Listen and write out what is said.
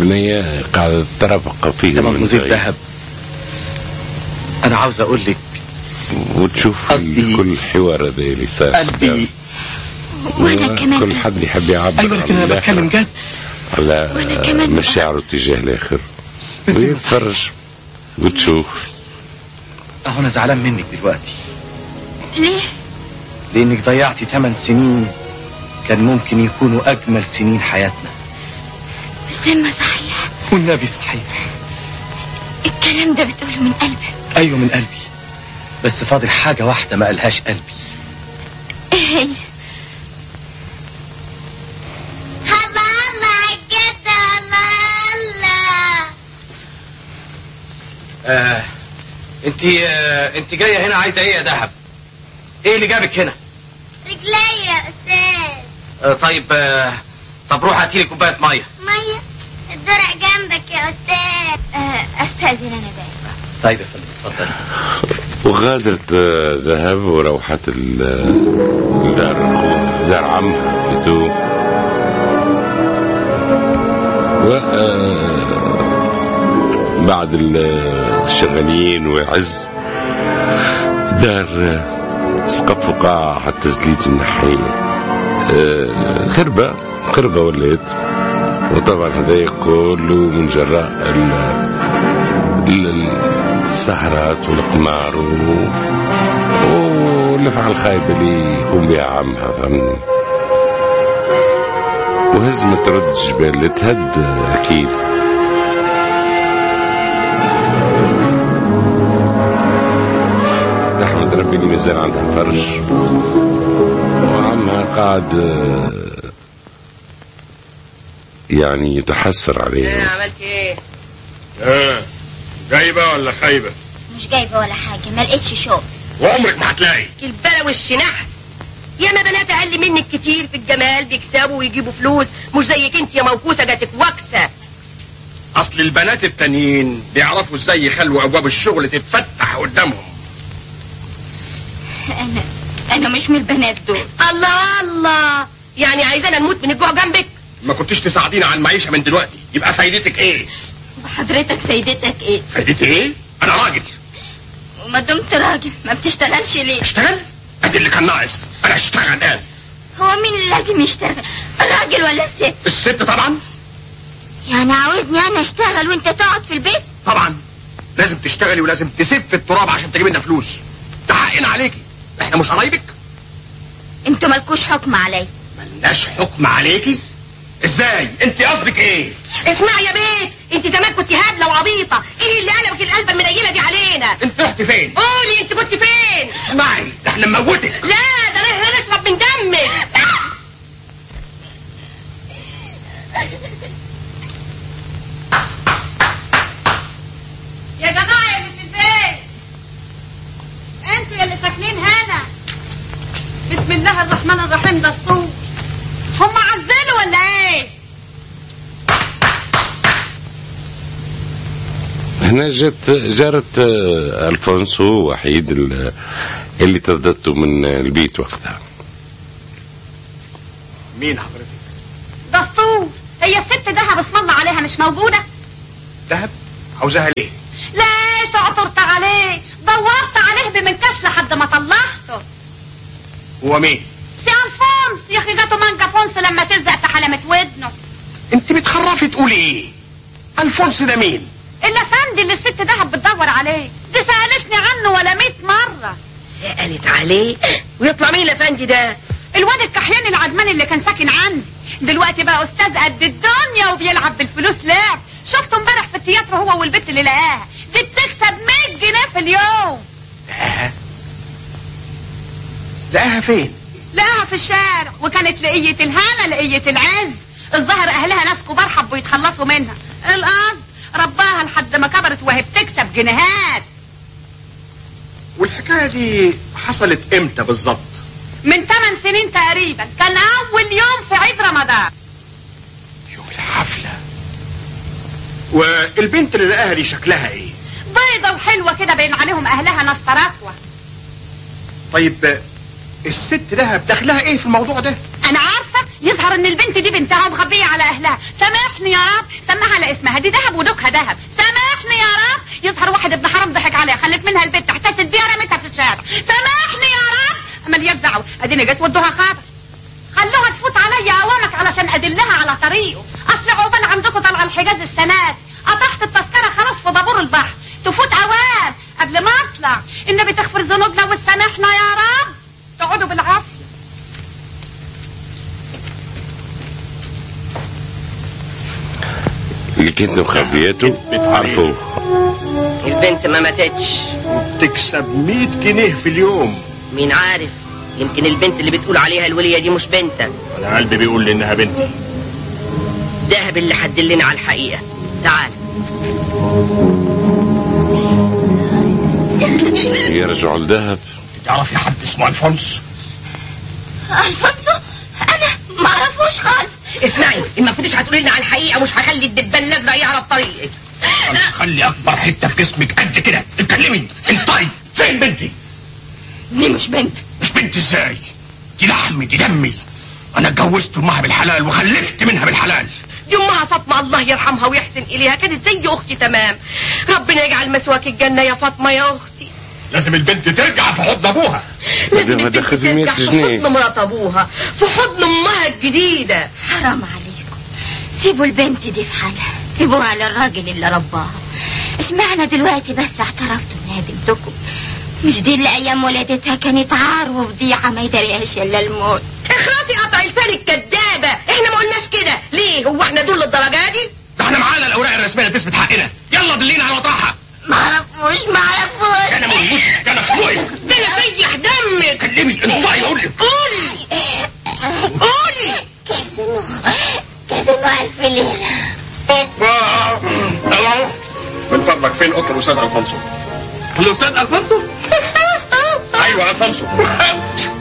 البنية قاعدة ترافق فيه يا مدموزيل ذهب انا عاوز اقول لك وتشوف قصدي- كل الحوار هذا اللي صار قلبي وانا كمان كل حد يحب يعبر ايوه لكن عن انا بتكلم الآخر، جد على وأنا كمان بقى. مشاعره تجاه الاخر إزاي ما ويتفرج وتشوف اهو انا زعلان منك دلوقتي ليه لانك ضيعتي 8 سنين كان ممكن يكونوا اجمل سنين حياتنا زي ما صحيح والنبي صحيح الكلام ده بتقوله من قلبك ايوه من قلبي بس فاضل حاجه واحده ما قالهاش قلبي ايه هي الله الله عالجدة الله الله آه انت آه انت جايه هنا عايزه ايه يا دهب ايه اللي جابك هنا رجلي يا أستاذ آه طيب آه طب روح هاتي لي كوبايه ميه مية الدرع جنبك يا أستاذ آه، استاذن انا بقى طيب يا فندم اتفضل وغادرت آه، ذهب وروحت ال- آه، دار أخوها دار عمها بتو و آه، بعد ال- الشغالين وعز دار آه، سقف وقاع حتى زليت النحية آه، خربة خربة ولات وطبعا هذا كله من جراء ال- ال- السهرات والقمار و... والنفعة الخايبة اللي يقوم بها عمها فهمني وهزمة رد الجبال اللي تهد أكيد تحمد ربي اللي مازال عندها فرج وعمها قاعد آه، يعني يتحسر عليها عملت ايه؟ اه جايبه ولا خايبه مش جايبه ولا حاجه ما لقيتش شغل وعمرك ما هتلاقي البلا والشنحس ياما بنات اقل منك كتير في الجمال بيكسبوا ويجيبوا فلوس مش زيك انت يا موكوسه جاتك وكسه اصل البنات التانيين بيعرفوا ازاي يخلوا ابواب الشغل تتفتح قدامهم انا انا مش من البنات دول الله الله يعني عايزانا نموت من الجوع جنبك ما كنتش تساعدينا على المعيشه من دلوقتي يبقى فايدتك ايه وحضرتك فايدتك ايه فايدتي ايه انا راجل وما دمت راجل ما بتشتغلش ليه اشتغل ادي اللي كان ناقص انا اشتغل الان هو مين اللي لازم يشتغل الراجل ولا الست الست طبعا يعني عاوزني انا اشتغل وانت تقعد في البيت طبعا لازم تشتغلي ولازم تسف التراب عشان تجيب لنا فلوس ده حقنا عليكي احنا مش قرايبك انتوا مالكوش حكم عليا ملناش حكم عليكي ازاي انت قصدك ايه اسمعي يا بيه انت زمان كنت هبله وعبيطه ايه اللي قلبك القلبه المنيله دي علينا انت رحت فين قولي انت كنت فين اسمعي ده احنا نموتك لا ده احنا نشرب من دمك يا جماعة اللي في البيت انتوا يا اللي ساكنين هنا بسم الله الرحمن الرحيم دستور هم عزلوا ولا ايه؟ هنا جت جارت آه، الفونسو وحيد ال- اللي طردته من البيت وقتها مين حضرتك دستور هي الست دهب اسم الله عليها مش موجودة؟ دهب عاوزاها ليه ليش عثرت عليه؟ دورت عليه بمنكش لحد ما طلعته هو مين سي الفونس يا اخي جاته مانجا فونس لما تلزق في حلمة ودنه انت بتخرفي تقولي ايه الفونس ده مين الافندي اللي الست دهب بتدور عليه دي سألتني عنه ولا ميت مرة سألت عليه ويطلع مين الافندي ده الواد الكحيان العدماني اللي كان ساكن عندي دلوقتي بقى استاذ قد الدنيا وبيلعب بالفلوس لعب شفته امبارح في التياترو هو والبت اللي لقاها دي بتكسب 100 جنيه في اليوم لقاها لقاها فين لقاها في الشارع وكانت لقية الهنا لقية العز الظاهر اهلها ناس كبار حبوا يتخلصوا منها القصد رباها لحد ما كبرت وهي بتكسب جنيهات والحكايه دي حصلت امتى بالظبط من 8 سنين تقريبا كان اول يوم في عيد رمضان يوم الحفله والبنت اللي لقاها دي شكلها ايه بيضة وحلوة كده باين عليهم اهلها ناس تراكوة طيب الست دهب دخلها ايه في الموضوع ده انا عارفة يظهر ان البنت دي بنتها ومخبية على اهلها سامحني يا رب سماها على اسم ما هدي ذهب ودوكها ذهب سامحني يا رب يظهر واحد ابن حرام ضحك عليها خلت منها البيت احتست بيها رميتها في الشارع سامحني يا رب ملياش دعوه اديني جيت ودوها خابر خلوها تفوت عليا اوامك علشان ادلها على طريقه اصل عقبال عندكم طالعه الحجاز السنه دي قطعت التذكره خلاص في بابور البحر تفوت اوام قبل ما اطلع النبي تغفر ذنوبنا وتسامحنا يا رب تقعدوا بالعافيه اللي كنت مخبياته عرفوه البنت ما ماتتش تكسب 100 جنيه في اليوم مين عارف يمكن البنت اللي بتقول عليها الولية دي مش بنتك انا قلبي بيقول لي انها بنتي دهب اللي حدلنا على الحقيقة تعال يرجعوا الذهب تعرفي حد اسمه الفونس الفونسو انا ما اعرفوش خالص اسمعي إن ما كنتش هتقولي لنا على الحقيقة مش هخلي الدبان الازرق يعرف طريقك خلي اكبر حته في جسمك قد كده اتكلمي انطقي فين بنتي دي مش بنت مش بنتي ازاي دي لحمي دي دمي انا اتجوزت امها بالحلال وخلفت منها بالحلال دي امها فاطمة الله يرحمها ويحسن اليها كانت زي اختي تمام ربنا يجعل مسواك الجنة يا فاطمة يا اختي لازم البنت ترجع في حضن ابوها لازم ما البنت دخل في مية ترجع في جنيه. حضن مرات ابوها في حضن امها الجديدة حرام عليكم سيبوا البنت دي في حالها سيبوها للراجل اللي رباها اشمعنى دلوقتي بس اعترفتوا انها بنتكم مش دي اللي ايام ولادتها كانت عار وفضيحه ما يدريهاش الا الموت اخرسي قطع لسانك كدابة احنا ما قلناش كده ليه هو احنا دول للدرجة دي ده احنا معانا الاوراق الرسميه اللي تثبت حقنا يلا دلينا على مطرحها ما اعرفوش ما اعرفوش انا موجود انا اخويا ده انا سيح دمك كلمي انطقي قول لك قولي قولي كازينو كازينو الف ليره من فضلك فين اوضه الاستاذ الفونسو الاستاذ الفونسو ايوه الفونسو